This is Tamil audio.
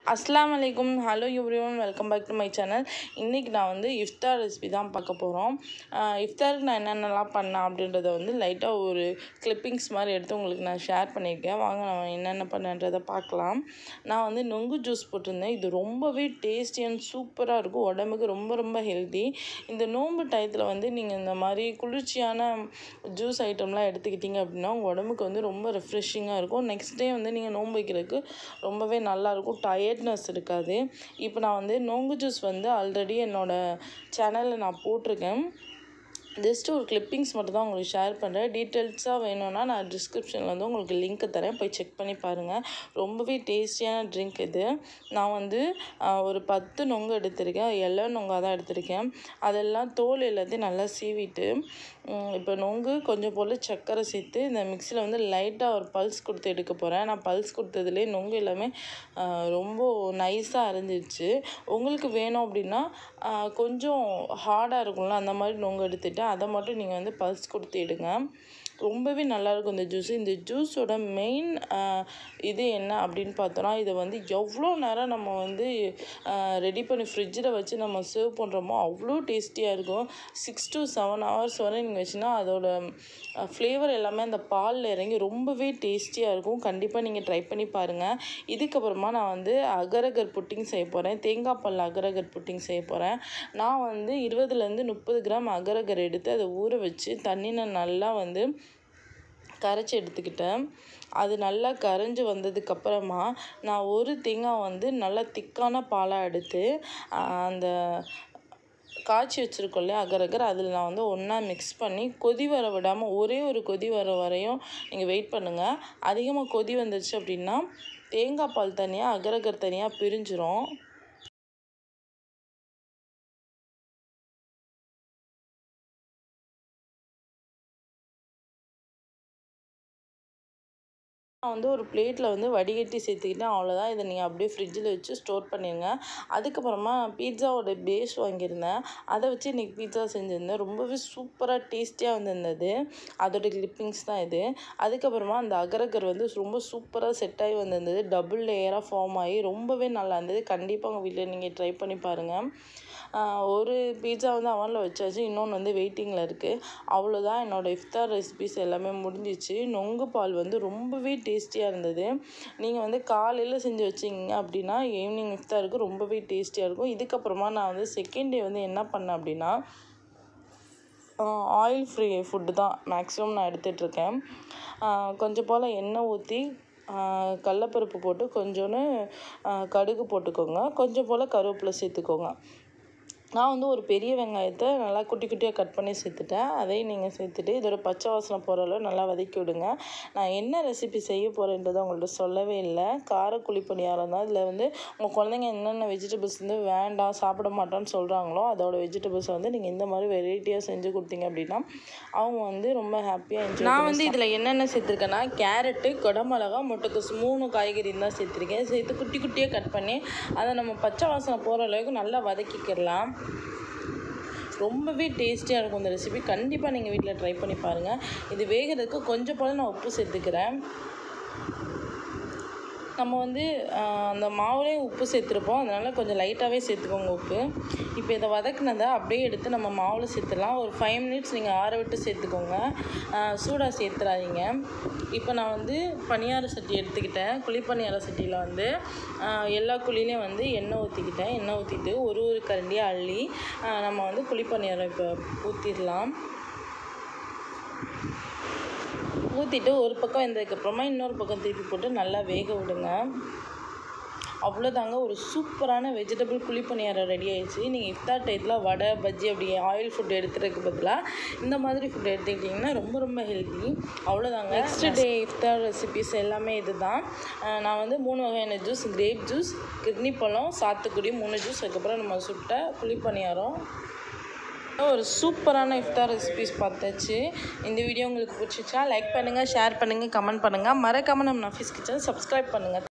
அஸ்ஸலாமு அலைக்கும் hello everyone welcome back to my channel இன்றைக்கி நான் வந்து இஃப்தார் ரெசிபி தான் பார்க்க போகிறோம் இஃப்தாருக்கு நான் என்னென்னலாம் பண்ணேன் அப்படின்றத வந்து லைட்டாக ஒரு கிளிப்பிங்ஸ் மாதிரி எடுத்து உங்களுக்கு நான் ஷேர் பண்ணியிருக்கேன் வாங்க நான் என்னென்ன பண்ணேன்றதை பார்க்கலாம் நான் வந்து நொங்கு ஜூஸ் போட்டிருந்தேன் இது ரொம்பவே டேஸ்டி அண்ட் சூப்பராக இருக்கும் உடம்புக்கு ரொம்ப ரொம்ப ஹெல்த்தி இந்த நோன்பு டயத்தில் வந்து நீங்கள் இந்த மாதிரி குளிர்ச்சியான ஜூஸ் ஐட்டம்லாம் எடுத்துக்கிட்டீங்க அப்படின்னா உங்கள் உடம்புக்கு வந்து ரொம்ப ரெஃப்ரெஷிங்காக இருக்கும் நெக்ஸ்ட் டே வந்து நீங்கள் நோன்பு வைக்கிறதுக்கு ரொம்பவே நல்லாயிருக்கும் டயர்ட்னஸ் இருக்காது இப்போ நான் வந்து நொங்கு ஜூஸ் வந்து ஆல்ரெடி என்னோடய சேனலில் நான் போட்டிருக்கேன் ஜஸ்ட் ஒரு கிளிப்பிங்ஸ் மட்டும் தான் உங்களுக்கு ஷேர் பண்ணுறேன் டீட்டெயில்ஸாக வேணும்னா நான் டிஸ்கிரிப்ஷனில் வந்து உங்களுக்கு லிங்க் தரேன் போய் செக் பண்ணி பாருங்கள் ரொம்பவே டேஸ்டியான ட்ரிங்க் இது நான் வந்து ஆஹ், ஒரு பத்து நொங்கு எடுத்திருக்கேன் எல்லோ நொங்காக தான் எடுத்திருக்கேன் அதெல்லாம் தோல் எல்லாத்தையும் நல்லா சீவிட்டு உம், இப்போ நொங்கு கொஞ்சம் போல் சர்க்கரை சேர்த்து இந்த மிக்சியில் வந்து லைட்டாக ஒரு பல்ஸ் கொடுத்து எடுக்க போகிறேன் நான் பல்ஸ் கொடுத்ததுலேயே நொங்கு எல்லாமே ஆஹ், ரொம்ப நைஸாக அரைஞ்சிருச்சு உங்களுக்கு வேணும் அப்படின்னா ஆஹ், கொஞ்சம் ஹார்டாக இருக்கும்ல அந்த மாதிரி நொங்கு எடுத்துட்டு அதை மட்டும் நீங்கள் வந்து பல்ஸ் கொடுத்து எடுங்க ரொம்பவே நல்லாயிருக்கும் இந்த ஜூஸ் இந்த ஜூஸோட மெயின் இது என்ன அப்படின்னு பார்த்தோன்னா இதை வந்து எவ்வளோ நேரம் நம்ம வந்து ரெடி பண்ணி ஃப்ரிட்ஜில் வச்சு நம்ம சர்வ் பண்ணுறோமோ அவ்வளோ டேஸ்டியாக இருக்கும் சிக்ஸ் to செவன் ஹவர்ஸ் வரை நீங்கள் வச்சுன்னா அதோட ஃப்ளேவர் எல்லாமே அந்த பாலில் இறங்கி ரொம்பவே டேஸ்டியாக இருக்கும் கண்டிப்பாக நீங்கள் ட்ரை பண்ணி பாருங்கள் இதுக்கப்புறமா நான் வந்து அகரகர் புட்டிங் செய்ய போகிறேன் தேங்காய் பால் அகரகர் புட்டிங் செய்ய போகிறேன் நான் வந்து இருபதுலேருந்து முப்பது கிராம் அகரகர் எடுத்து அதை ஊற வச்சு தண்ணியில் நல்லா வந்து கரைச்சி எடுத்துக்கிட்டேன் அது நல்லா கரைஞ்சி வந்ததுக்கப்புறமா நான் ஒரு தேங்காய் வந்து நல்லா திக்கான பாலாக எடுத்து ஆஹ், அந்த காய்ச்சி வச்சுருக்கோம் இல்லையா அகரகர் அதில் நான் வந்து ஒன்றா மிக்ஸ் பண்ணி கொதி வர விடாமல் ஒரே ஒரு கொதி வர வரையும் நீங்கள் வெயிட் பண்ணுங்கள் அதிகமாக கொதி வந்துருச்சு அப்படின்னா தேங்காய் பால் தனியாக அகரகர் தனியாக பிரிஞ்சிரும் நான் வந்து ஒரு பிளேட்டில் வந்து வடிகட்டி சேர்த்துக்கிட்டேன் அவ்வளோதான் இதை நீங்கள் அப்படியே ஃப்ரிட்ஜில் வச்சு ஸ்டோர் பண்ணிடுங்க அதுக்கப்புறமா நான் பீட்சாவோட பேஸ் வாங்கியிருந்தேன் அதை வச்சு இன்றைக்கி பீட்சா செஞ்சுருந்தேன் ரொம்பவே சூப்பராக டேஸ்டியாக வந்திருந்தது அதோட கிளிப்பிங்ஸ் தான் இது அதுக்கப்புறமா அந்த அகரகர் வந்து ரொம்ப சூப்பராக செட் ஆகி வந்திருந்தது டபுள் லேயராக ஃபார்ம் ஆகி ரொம்பவே நல்லா இருந்தது கண்டிப்பாக உங்கள் வீட்டில் நீங்கள் ட்ரை பண்ணி பாருங்கள் ஆஹ் ஒரு பீட்சா வந்து அவனில் வச்சாச்சு இன்னொன்று வந்து வெயிட்டிங்கில் இருக்குது அவ்வளோதான் என்னோடய இஃப்தார் ரெசிபிஸ் எல்லாமே முடிஞ்சிச்சு நொங்கு பால் வந்து ரொம்பவே டேஸ்டியாக இருந்தது நீங்கள் வந்து காலையில் செஞ்சு வச்சிங்க அப்படின்னா ஈவினிங் இஃப்தாருக்கு ரொம்பவே டேஸ்டியாக இருக்கும் இதுக்கப்புறமா நான் வந்து செகண்ட் டே வந்து என்ன பண்ணேன் அப்படின்னா ஆயில் ஃப்ரீ ஃபுட்டு தான் மேக்ஸிமம் நான் எடுத்துகிட்ருக்கேன் கொஞ்சம் போல் எண்ணெய் ஊற்றி கடலப்பருப்பு போட்டு கொஞ்சோன்னு ஆஹ் கடுகு போட்டுக்கோங்க கொஞ்சம் போல் கருவேப்பிலை சேர்த்துக்கோங்க நான் வந்து ஒரு பெரிய வெங்காயத்தை நல்லா குட்டி குட்டியாக கட் பண்ணி சேர்த்துட்டேன் அதையும் நீங்கள் சேர்த்துட்டு இதோட பச்சை வாசனை போகிற அளவு நல்லா வதக்கி விடுங்க நான் என்ன ரெசிபி செய்ய போகிறேன்றதை உங்கள்ட்ட சொல்லவே இல்லை காரக்குழி பணியாரம் தான் இதில் வந்து உங்கள் குழந்தைங்க என்னென்ன வெஜிடபிள்ஸ் வந்து வேண்டாம் சாப்பிட மாட்டோன்னு சொல்கிறாங்களோ அதோட வெஜிடபிள்ஸை வந்து நீங்கள் இந்த மாதிரி வெரைட்டியாக செஞ்சு கொடுத்தீங்க அப்படின்னா அவங்க வந்து ரொம்ப ஹாப்பியாக என்ஜாய் நான் வந்து இதில் என்னென்ன சேர்த்துருக்கேன்னா கேரட்டு குடமிளகா முட்டைக்கோஸ் மூணு காய்கறி தான் சேர்த்துருக்கேன் சேர்த்து குட்டி குட்டியாக கட் பண்ணி அதை நம்ம பச்சை வாசனை போகிற அளவுக்கு நல்லா வதக்கிக்கிடலாம் ரொம்பவே டேஸ்டியாக இருக்கும் இந்த ரெசிபி கண்டிப்பாக நீங்கள் வீட்டில் ட்ரை பண்ணி பாருங்கள் இது வேகிறதுக்கு கொஞ்சம் போல் நான் உப்பு சேர்த்துக்கிறேன் நம்ம வந்து ஆஹ், அந்த மாவுலேயும் உப்பு சேர்த்துருப்போம் அதனால் கொஞ்சம் லைட்டாகவே சேர்த்துக்கோங்க உப்பு இப்போ இதை வதக்குனதை அப்படியே எடுத்து நம்ம மாவில் சேர்த்துலாம் ஒரு ஃபைவ் மினிட்ஸ் நீங்கள் ஆற விட்டு சேர்த்துக்கோங்க ஆஹ், சூடாக சேர்த்துறாதீங்க இப்போ நான் வந்து பணியார சட்டி எடுத்துக்கிட்டேன் குழிப்பணியார சட்டியில் வந்து ஆஹ், எல்லா குழிலையும் வந்து எண்ணெய் ஊற்றிக்கிட்டேன் எண்ணெய் ஊற்றிட்டு ஒரு ஒரு கரண்டியாக அள்ளி ஆஹ், நம்ம வந்து குழிப்பணியாரம் இப்போ ஊற்றிடலாம் ஊற்றிட்டு ஒரு பக்கம் வெந்ததுக்கப்புறமா இன்னொரு பக்கம் திருப்பி போட்டு நல்லா வேக விடுங்க அவ்வளோதாங்க ஒரு சூப்பரான வெஜிடபிள் குழிப்பணியாரம் ரெடி ஆயிடுச்சு நீங்கள் இஃப்தார் டயத்தில் வடை பஜ்ஜி அப்படி ஆயில் ஃபுட் எடுத்துறதுக்கு பதிலாக இந்த மாதிரி ஃபுட் எடுத்துக்கிட்டிங்கன்னா ரொம்ப ரொம்ப ஹெல்த்தி அவ்வளோதாங்க நெக்ஸ்ட் டே இஃப்தார் ரெசிபிஸ் எல்லாமே இதுதான் அஹ் நான் வந்து மூணு வகையான ஜூஸ் கிரேப் ஜூஸ் கிட்னி பழம் சாத்துக்குடி மூணு ஜூஸ் அதுக்கப்புறம் நம்ம சுட்ட குழிப்பணியாரம் ஒரு சூப்பரான இஃப்தார் ரெசிபிஸ் பார்த்தாச்சு இந்த வீடியோ உங்களுக்கு பிடிச்சிச்சா லைக் பண்ணுங்கள் ஷேர் பண்ணுங்கள் கமெண்ட் பண்ணுங்கள் மறக்காமல் நம்ம நஃபீஸ் கிச்சன் சப்ஸ்கிரைப் பண்ணுங்கள்